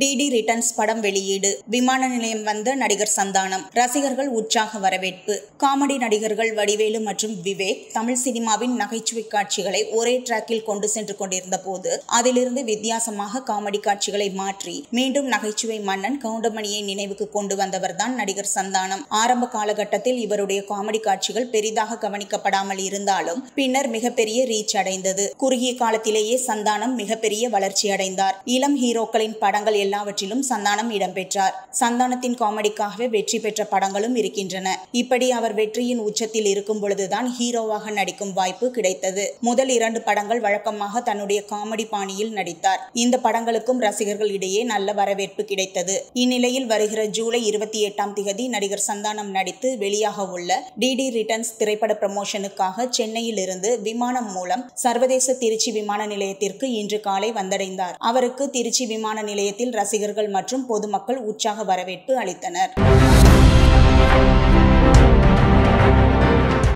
DD returns படம் வெளியீடு விமான நிலையம் வந்த நடிகர் சந்தானம் ரசிகர்கள் உற்சாக வரவேற்பு காமெடி நடிகர்கள் வடிவேலு மற்றும் விவேக் தமிழ் சினிமாவின் நகைச்சுவை காட்சிகளை ஒரே டிராக்கில் கொண்டு சென்று கொண்டிருந்த போது அதிலிருந்து வித்தியாசமாக காமெடி காட்சிகளை மாற்றி மீண்டும் நகைச்சுவை மன்னன் கவுண்டமணியை நினைவுக்கு கொண்டு வந்தவர்தான் நடிகர் சந்தானம் ஆரம்ப காலகட்டத்தில் இவருடைய காமெடி காட்சிகள் பெரிதாக கவனிக்கப்படாமல் இருந்தாலும் பின்னர் மிகப்பெரிய ரீச் அடைந்தது குறுகிய காலத்திலேயே சந்தானம் மிகப்பெரிய வளர்ச்சி அடைந்தார் இளம் ஹீரோக்களின் படங்கள் எல்லாவற்றிலும் சந்தானம் இடம்பெற்றார் சந்தானத்தின் காமெடிக்காகவே வெற்றி பெற்ற படங்களும் இருக்கின்றன இப்படி அவர் வெற்றியின் உச்சத்தில் இருக்கும் பொழுதுதான் ஹீரோவாக நடிக்கும் வாய்ப்பு கிடைத்தது முதல் இரண்டு படங்கள் வழக்கமாக தன்னுடைய காமெடி பாணியில் நடித்தார் இந்த படங்களுக்கும் ரசிகர்கள் இடையே நல்ல வரவேற்பு கிடைத்தது இந்நிலையில் வருகிற ஜூலை இருபத்தி எட்டாம் திகதி நடிகர் சந்தானம் நடித்து வெளியாக உள்ள டிடி ரிட்டர்ன்ஸ் திரைப்பட ப்ரமோஷனுக்காக சென்னையில் இருந்து விமானம் மூலம் சர்வதேச திருச்சி விமான நிலையத்திற்கு இன்று காலை வந்தடைந்தார் அவருக்கு திருச்சி விமான நிலையத்தில் ரசிகர்கள் மற்றும் பொதுமக்கள் உற்சாக வரவேற்பு அளித்தனர்